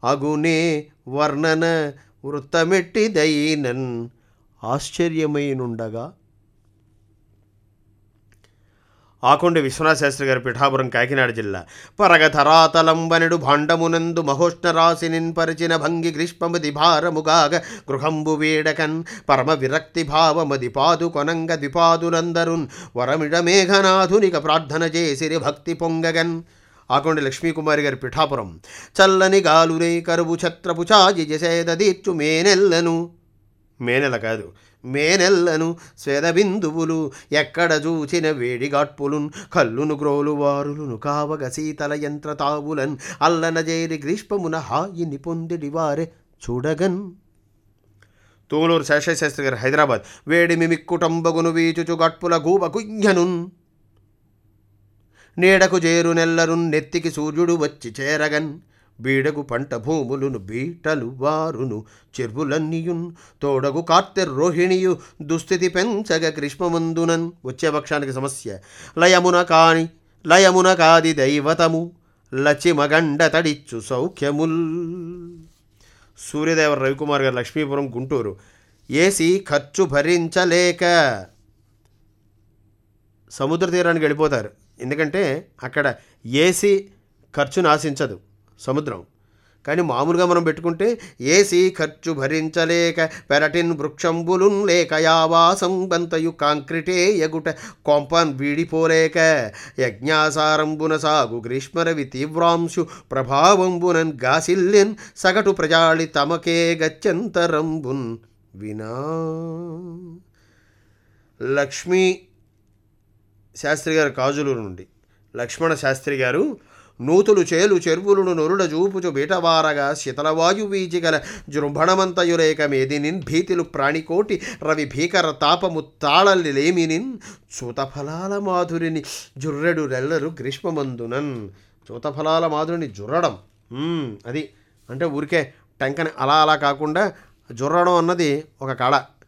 అగునే వర్ణన వృత్తమెట్టిదైనన్ ఆశ్చర్యమైనుండగా ఆకొండ విశ్వనాథ శాస్త్రి గారి పిఠాపురం కాకినాడ జిల్లా పరగధరాతలంబనెడు భాండమునందు మహోష్ణరాశినిన్ పరిచిన భంగి గ్రీష్మమది భారముగాగ గృహంబు వేడకన్ పరమ విరక్తి భావమది పాదు కొనంగ ద్విపాదులందరున్ వరమిడ మేఘనాథునిక ప్రార్థన చేసిరి భక్తి పొంగగన్ ఆకొండ లక్ష్మీకుమారి గారి పిఠాపురం చల్లని గాలురే కరువు ఛత్రపు చాజి జసేదీర్చు మేనెల్లను మేనెల కాదు మేనెల్లను స్వేదబిందువులు ఎక్కడ చూచిన వేడిగాట్పులున్ కల్లును గ్రోలు వారులును కావగ శీతల యంత్ర తావులన్ అల్లన చేరి గ్రీష్మమున హాయిని పొందిడి వారే చూడగన్ తూములూరు శేషశాస్త్రి గారు హైదరాబాద్ వేడిమి మిక్కుటంబగును వీచుచు గట్పుల గూబ కుయ్యనున్ నీడకు చేరు నెల్లరున్ నెత్తికి సూర్యుడు వచ్చి చేరగన్ బీడగు పంట భూములును బీటలు వారును చెరువులన్నీయున్ తోడగు కార్తెర్ రోహిణియు దుస్థితి పెంచగ గ్రీష్మమందునన్ వచ్చే పక్షానికి సమస్య లయమున కాని లయమున కాది దైవతము లచిమగండ తడిచ్చు సౌఖ్యముల్ సూర్యదేవ రవికుమార్ గారు లక్ష్మీపురం గుంటూరు ఏసీ ఖర్చు భరించలేక సముద్ర తీరానికి వెళ్ళిపోతారు ఎందుకంటే అక్కడ ఏసీ ఖర్చును ఆశించదు సముద్రం కానీ మామూలుగా మనం పెట్టుకుంటే ఏసీ ఖర్చు భరించలేక పెరటిన్ వృక్షంబులున్ లేక యావాసం బంతయు కాంక్రిటే ఎగుట కొంపన్ వీడిపోలేక యజ్ఞాసారంబున సాగు గ్రీష్మరవి తీవ్రాంశు ప్రభావంబునన్ గాసిల్లెన్ సగటు ప్రజాళి తమకే గత్యంతరంబున్ వినా లక్ష్మీ శాస్త్రి గారు కాజులూరు నుండి లక్ష్మణ శాస్త్రి గారు నూతులు చేలు చెరువులను నొరుడ చూపుచు బీటవారగా శీతలవాయు వీచిగల జృంభణమంతయులేక మేదినిన్ భీతిలు ప్రాణికోటి రవి భీకర తాపము తాళల్లి లేమినిన్ చూతఫలాల మాధురిని జుర్రెడు రెల్లరు గ్రీష్మమందునన్ చూతఫలాల మాధురిని జుర్రడం మ్మ్, అది అంటే ఊరికే టెంకని అలా అలా కాకుండా జుర్రడం అన్నది ఒక కళ